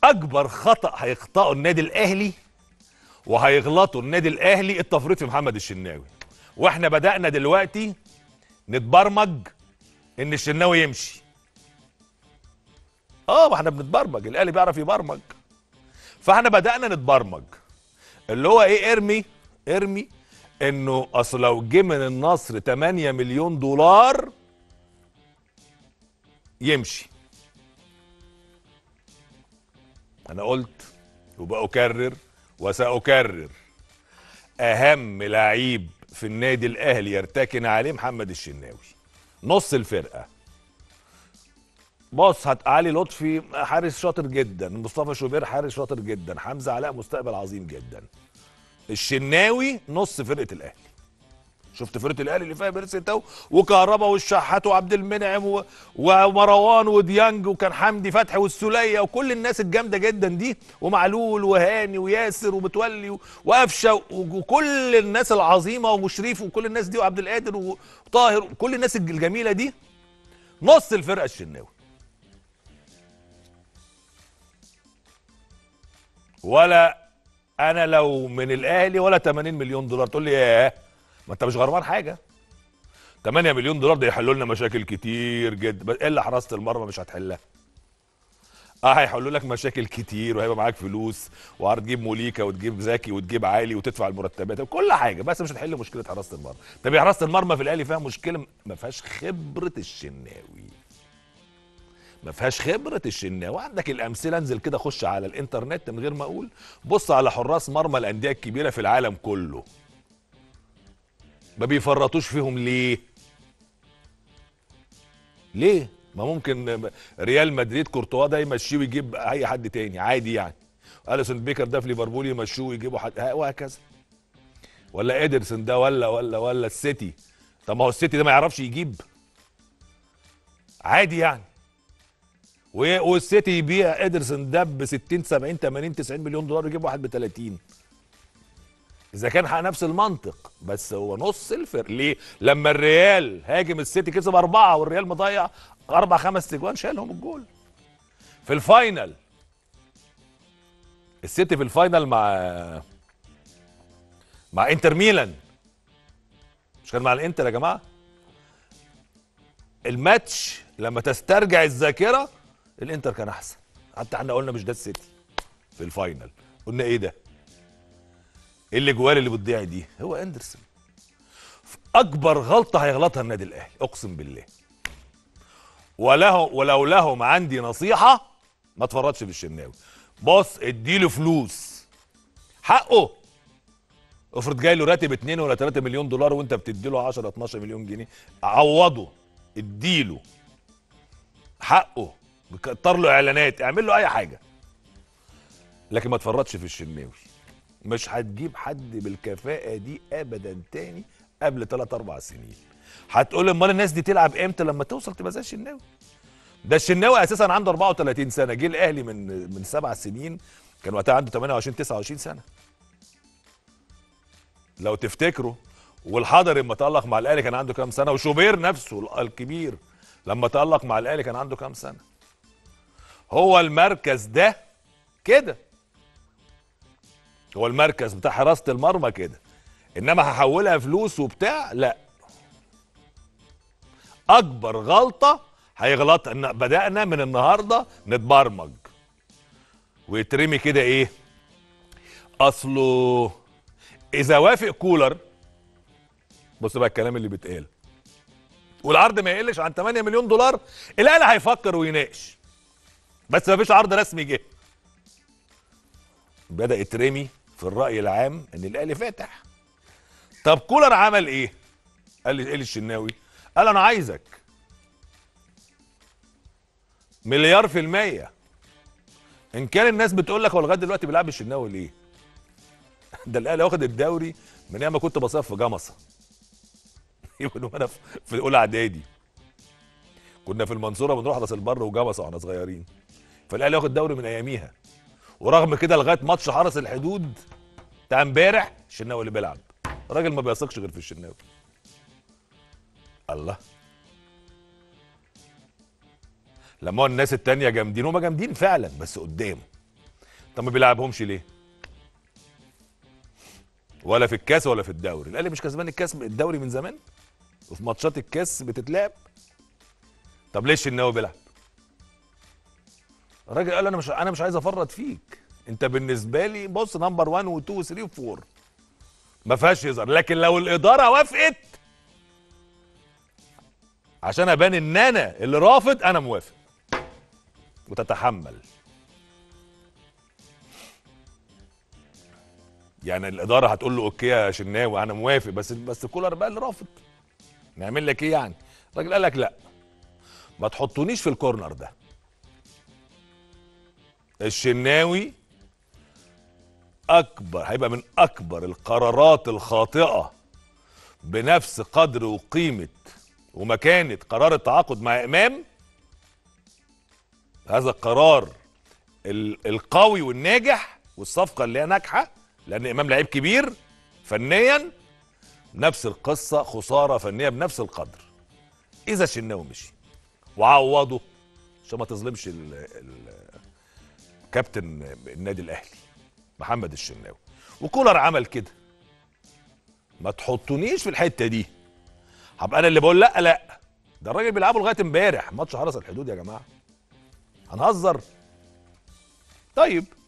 اكبر خطا هيخطئه النادي الاهلي وهيغلطوا النادي الاهلي التفريط في محمد الشناوي واحنا بدانا دلوقتي نتبرمج ان الشناوي يمشي اه ما احنا بنتبرمج الاهلي بيعرف يبرمج فاحنا بدانا نتبرمج اللي هو ايه ارمي ارمي انه اصل لو جه من النصر 8 مليون دولار يمشي انا قلت وبأكرر وسأكرر اهم لعيب في النادي الاهلي يرتكن عليه محمد الشناوي نص الفرقه بص هت علي لطفي حارس شاطر جدا مصطفى شوبير حارس شاطر جدا حمزه علاء مستقبل عظيم جدا الشناوي نص فرقه الاهلي شفت فرقه الاهلي اللي فيها بيرسي تاو وكهربا والشحات وعبد المنعم و- ومروان وديانج وكان حمدي فتحي والسوليه وكل الناس الجامده جدا دي ومعلول وهاني وياسر ومتولي و- وقفشه و- وكل الناس العظيمه ومشريف وكل الناس دي وعبد القادر وطاهر وكل الناس الجميله دي نص الفرقه الشناوي ولا انا لو من الاهلي ولا 80 مليون دولار تقول لي ياه ما انت مش غرمان حاجه 8 مليون دولار ده يحلوا لنا مشاكل كتير جدا بس الا حراسه المرمى مش هتحلها اه هيحلوا لك مشاكل كتير وهيبقى معاك فلوس وهتجيب موليكا وتجيب زكي وتجيب عالي وتدفع المرتبات كل حاجه بس مش هتحل مشكله حراسه المرمى طب يا حراسه المرمى في الاهلي فيها مشكله ما فيهاش خبره الشناوي ما فيهاش خبره الشناوي عندك الامثله انزل كده خش على الانترنت من غير ما اقول بص على حراس مرمى الانديه الكبيره في العالم كله ما بيفرطوش فيهم ليه ليه ما ممكن ريال مدريد كورتوا ده يمشيه ويجيب اي حد تاني عادي يعني اليسون بيكر ده في ليفربول يمشوه ويجيبوا حد ها- وهكذا ولا ادرسون ده ولا ولا ولا السيتي طب ما هو السيتي ده ما يعرفش يجيب عادي يعني و- والسيتي يبيع ادرسون ده ب 60 70 80 90 مليون دولار يجيب واحد ب 30 اذا كان حق نفس المنطق بس هو نص الفرق ليه لما الريال هاجم السيتي كسب اربعه والريال مضيع اربع خمس تجوان شالهم الجول في الفاينل السيتي في الفاينل مع مع انتر ميلان مش كان مع الانتر يا جماعه الماتش لما تسترجع الذاكره الانتر كان احسن حتى احنا قلنا مش ده السيتي في الفاينل قلنا ايه ده ايه اللي جوال اللي بتضيع دي هو اندرسون اكبر غلطه هيغلطها النادي الاهلي اقسم بالله وله ولو لهم عندي نصيحه ما تفرطش في الشناوي بص اديله فلوس حقه افرض جاي له راتب 2 ولا 3 مليون دولار وانت بتديله 10 12 مليون جنيه عوضه اديله حقه كتر له اعلانات اعمل له اي حاجه لكن ما تفرطش في الشناوي مش هتجيب حد بالكفاءه دي ابدا تاني قبل 3 4 سنين هتقول امال الناس دي تلعب امتى لما توصل تبقى زي الشناوي ده الشناوي اساسا عنده 34 سنه جه الاهلي من من سبع سنين كان وقتها عنده 28 29 سنه لو تفتكروا والحضري لما تألق مع الاهلي كان عنده كام سنه وشوبير نفسه الكبير لما تألق مع الاهلي كان عنده كام سنه هو المركز ده كده هو المركز بتاع حراسه المرمى كده انما هحولها فلوس وبتاع لا اكبر غلطه هيغلطها ان بدانا من النهارده نتبرمج ويترمي كده ايه اصله اذا وافق كولر بص بقى الكلام اللي بيتقال والعرض ما يقلش عن 8 مليون دولار الاهلي هيفكر ويناقش بس ما فيش عرض رسمي جه بدا يترمي في الراي العام ان الاهلي فاتح طب كولر عمل ايه قال لي ايه الشناوي قال انا عايزك مليار في المية ان كان الناس بتقول لك هو لغايه دلوقتي بيلعب الشناوي ليه ده الاهلي واخد الدوري من ايام ما كنت بصيف في جمصه يقولوا انا في في اولى اعدادي كنا في المنصوره بنروح راس البر وجمصه واحنا صغيرين فالاهلي واخد دوري من اياميها ورغم كده لغايه ماتش حرس الحدود بتاع امبارح الشناوي اللي بيلعب الراجل ما بيثقش غير في الشناوي الله لما هو الناس التانية جامدين هما جامدين فعلا بس قدام طب ما بيلعبهمش ليه ولا في الكاس ولا في الدوري الاهلي مش كسبان الكاس الدوري من زمان وفي ماتشات الكاس بتتلعب طب ليش الناوي بيلعب الراجل قال انا مش انا مش عايز افرط فيك انت بالنسبه لي بص نمبر 1 و2 و3 و4 ما فيهاش هزار لكن لو الاداره وافقت عشان ابان ان انا اللي رافض انا موافق وتتحمل يعني الاداره هتقول له اوكي يا شناوي انا موافق بس بس كولر بقى اللي رافض نعمل لك ايه يعني الراجل قال لك لا ما تحطونيش في الكورنر ده الشناوي اكبر هيبقى من اكبر القرارات الخاطئه بنفس قدر وقيمه ومكانه قرار التعاقد مع امام هذا القرار ال- القوي والناجح والصفقه اللي هي ناجحه لان امام لعيب كبير فنيا نفس القصه خساره فنيه بنفس القدر اذا الشناوي مشي وعوضه عشان ما تظلمش ال- ال- كابتن النادي الاهلي محمد الشناوي وكولر عمل كده ما تحطونيش في الحته دي هبقى انا اللي بقول لا لا ده الراجل بيلعبوا لغايه امبارح ماتش حرس الحدود يا جماعه هنهزر طيب